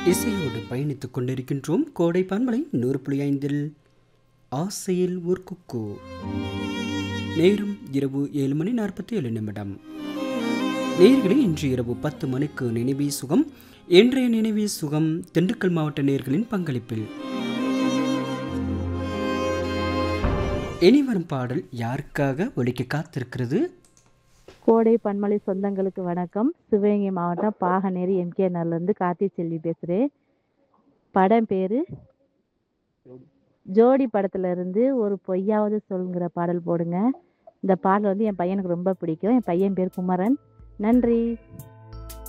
இசையோடு பயணித்துக் கொண்டிருக்கின்றோம் கோடை பண்பலை நூறு புள்ளி ஐந்தில் ஆசையில் ஒரு குக்கு நேரம் இரவு ஏழு மணி நாற்பத்தி ஏழு நிமிடம் நேர்களே இன்று இரவு பத்து மணிக்கு நினைவே சுகம் இன்றைய நினைவே சுகம் திண்டுக்கல் மாவட்ட நேர்களின் பங்களிப்பில் இனி வரும் பாடல் யாருக்காக ஒலிக்க காத்திருக்கிறது கோடை பன்மலை சொந்தங்களுக்கு வணக்கம் சிவகங்கை மாவட்டம் பாகனேரி எம்கே இருந்து கார்த்தி செல்வி பேசுகிறேன் படம் பேர் ஜோடி படத்துல இருந்து ஒரு பொய்யாவது சொல்லுங்கிற பாடல் போடுங்க இந்த பாடல் வந்து என் பையனுக்கு ரொம்ப பிடிக்கும் என் பையன் பேர் குமரன் நன்றி